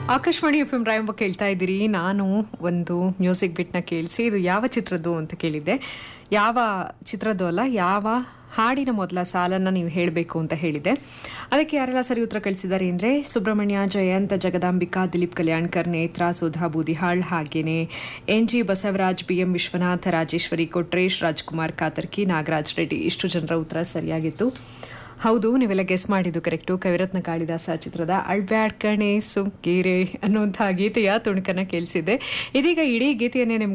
Akashvani F M ರಾಯಂಬ ಕೇಳ್ತಾ ಇದ್ದೀರಿ ನಾನು ಒಂದು ಮ್ಯೂಸಿಕ್ ಬಿಟ್ನ ಕೇಳಿಸಿ ಇದು ಯಾವ ಚಿತ್ರದ್ದು ಅಂತ ಕೇಳಿದ್ದೆ ಯಾವ ಚಿತ್ರದ್ದು ಅಲ್ಲ ಯಾವ ಹಾಡಿನ ಮೊದಲ ಸಾಲನ್ನ ನೀವು ಹೇಳಬೇಕು ಅಂತ ಹೇಳಿದೆ ಅದಕ್ಕೆ ಯಾರೆಲ್ಲ ಸರಿ ಉತ್ತರ ಕಳಿಸಿದ್ದಾರೆ ಅಂದರೆ ಸುಬ್ರಹ್ಮಣ್ಯ ಜಯಂತ್ ಜಗದಾಂಬಿಕಾ ದಿಲೀಪ್ ಕಲ್ಯಾಣ್ಕರ್ ನೇತ್ರ ಸುಧಾ ಬೂದಿಹಾಳ್ ಹಾಗೇನೆ N G Basavaraj B M Vishwanath Rajeshwari Kotresh Rajkumar Katarki Nagaraj Reddy ಇಷ್ಟು ಜನರ ಉತ್ತರ ಸರಿಯಾಗಿತ್ತು ಹೌದು ನೀವೆಲ್ಲ ಗೆಸ್ ಮಾಡಿದ್ದು ಕರೆಕ್ಟು ಕವಿರತ್ನ ಕಾಳಿದಾಸ ಚಿತ್ರದ ಅಳ್ಬ್ಯಾಡ್ ಕಣೆ ಸುಂಕೀರೆ ಅನ್ನುವಂತಹ ಗೀತೆಯ ತುಣುಕನ್ನ ಕೇಳಿಸಿದ್ದೆ ಇದೀಗ ಇಡೀ ಗೀತೆಯನ್ನೇ ನಿಮ್ಗೆ